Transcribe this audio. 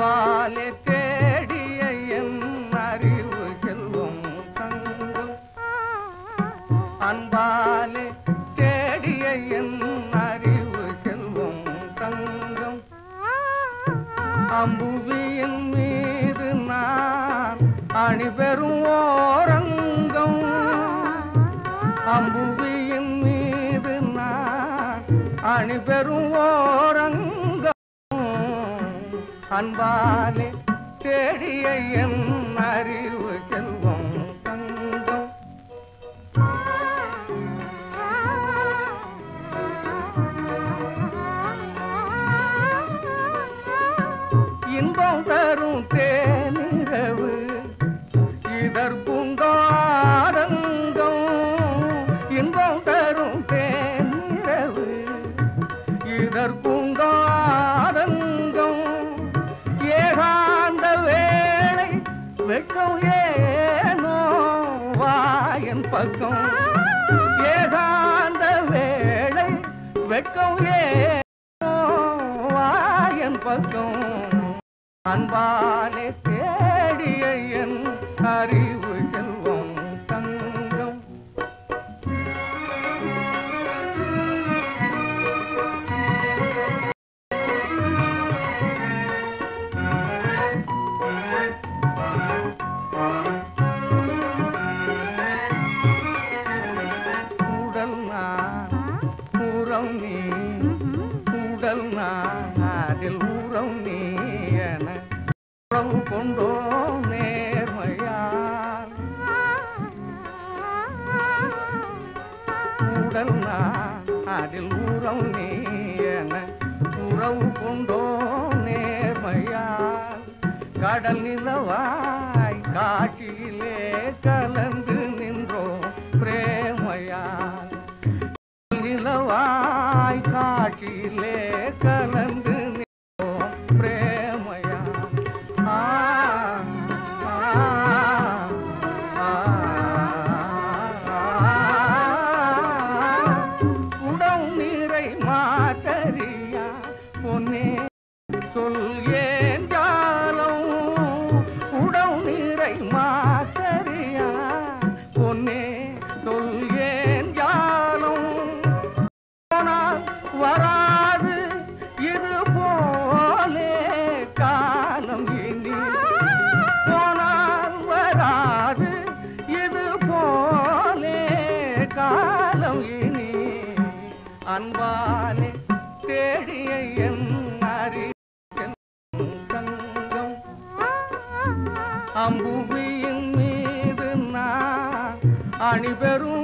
அன்பாலே தேடிய என் அறிவு செல்வம் தங்கம் அன்பாலே தேடிய என் அறிவு செல்வம் தங்கம் அம்புவியின் மீது நான் அணிபெறும் ஓரங்கம் அம்புவியின் மீது நான் அணிபெறும் ஓரங்கம் அன்பாலே தேடிய என் அறிவு செல்வம் தங்கம் இன்பம் தரும் தேனிரவு இதற்குண்டோ ஆனந்தம் இன்பம் தரும் தேனிரவு இதற்குண்டோ ஆனந்தம் ஏகாந்த வேளை வெட்கம் ஏனோ வாயன் பக்கம் ஏகாந்த வேளை வெட்கம் ஏனோ வாயன் பக்கம் அன்பாலே தேடிய என் அறிவு செல்வம் தங்கம் உடல் நான் உறம் நீ உடல் நான் அதில் உறம் நீ என உறவு கொண்டோ நேர்மையால் உடல் நான் அதில் உறம் நீ என உறவு கொண்டோ நேர்மையால் கடல் நிலவாய் காட்சியிலே கலந்து நின்றோம் பிரேமையால் நிலவாய் காட்சியிலே கலந்து நின்றோம் பிரேமையால் ஆ, ஆ, ஆ, உடம் நீரை மாத்தறியா பொன்னே சொல் ஏன் ஜாலம் உடம் நீரை மாத்தறியா பொன்னே சொல் ஏன் ஜாலம் போனால் வராது இது போலே காலம் இனி போனால் வராது இது போலே காலம் இனி அன்பாலே தேடிய என் அறிவின் தங்கம் அம்புவியின் மீது நான் அணிபெறும்